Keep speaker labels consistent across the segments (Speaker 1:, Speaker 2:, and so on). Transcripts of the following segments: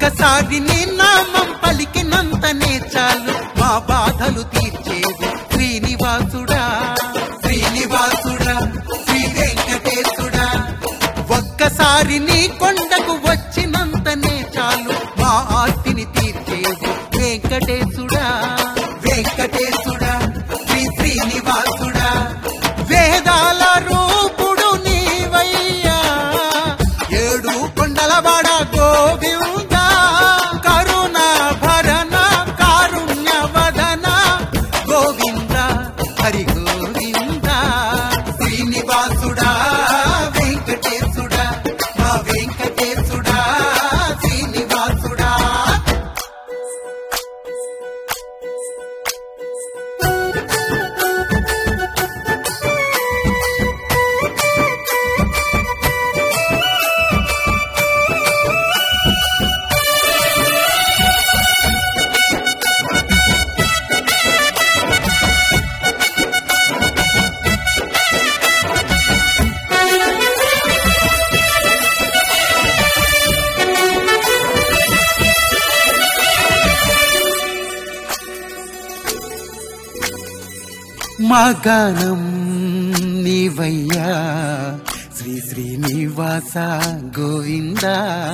Speaker 1: ఒక్కసారి నీ నామం పలికినంతనే చాలు మా బాధలు తీర్చేది శ్రీనివాసుడా శ్రీనివాసుడా శ్రీ వెంకటేశుడా ఒక్కసారి నీ కొండకు వచ్చినంతనే చాలు మా ఆస్తిని తీర్చేది వెంకటేశుడా వెంకటేశుడా శ్రీ శ్రీనివాసుడా వేదాల రూపుడు నీవయ్యా ఏడు కొండలవాడ గోవింద కరుణ భరణ కారుణ్య వదన గోవింద హరి గోవింద శ్రీనివాసుడా వెంకటేశుడా మా వెంకటేశుడా శ్రీనివాసుడా మా గానం నీవయ్యా శ్రీ శ్రీనివాస గోవింద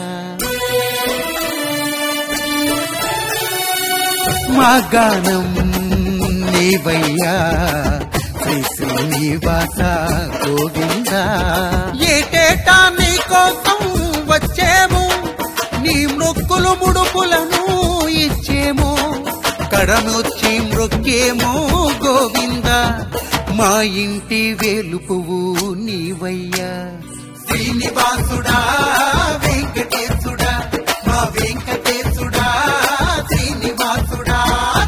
Speaker 1: మా గానం నీవయ్యా శ్రీ శ్రీనివాస గోవింద ఏటేటా నీ కోసం వచ్చేము నీ మృక్కులు ముడుపులను ఇచ్చేము కడనొచ్చి మృక్కేమో గోవింద మా ఇంటి వేలుపువు నీవయ్యా శ్రీనివాసుడా వెంకటేశుడా మా వెంకటేశుడా శ్రీనివాసుడా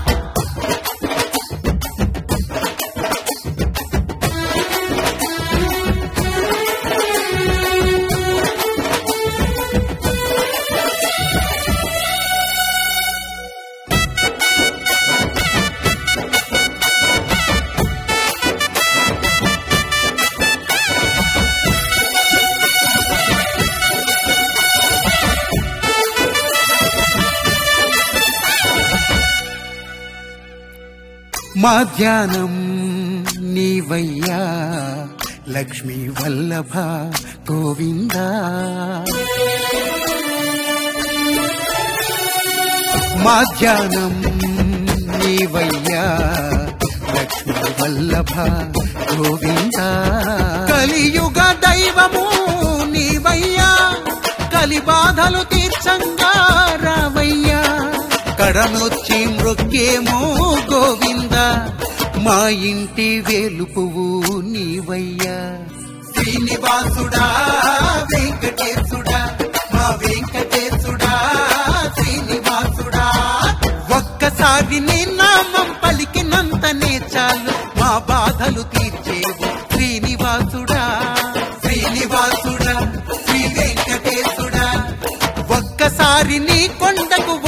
Speaker 1: మా ధ్యానం నీవయ్యా లక్ష్మీ వల్లభ గోవింద మా ధ్యానం నీవయ్యా లక్ష్మీ వల్లభ గోవింద కలియుగ దైవము నీవయ్యా కలి బాధలు తీర్చంగా రావయ్యా కడనొచ్చి మృక్కేమో గోవింద మా ఇంటి వేలుపువు నీవయ్యా శ్రీనివాసుడా వెంకటేశుడా మా వెంకటేశుడా శ్రీనివాసుడా ఒక్కసారి నీ నామం పలికినంతనే చాలు మా బాధలు తీర్చేది శ్రీనివాసుడా శ్రీనివాసుడా శ్రీ వెంకటేశుడా ఒక్కసారి నీ కొండకు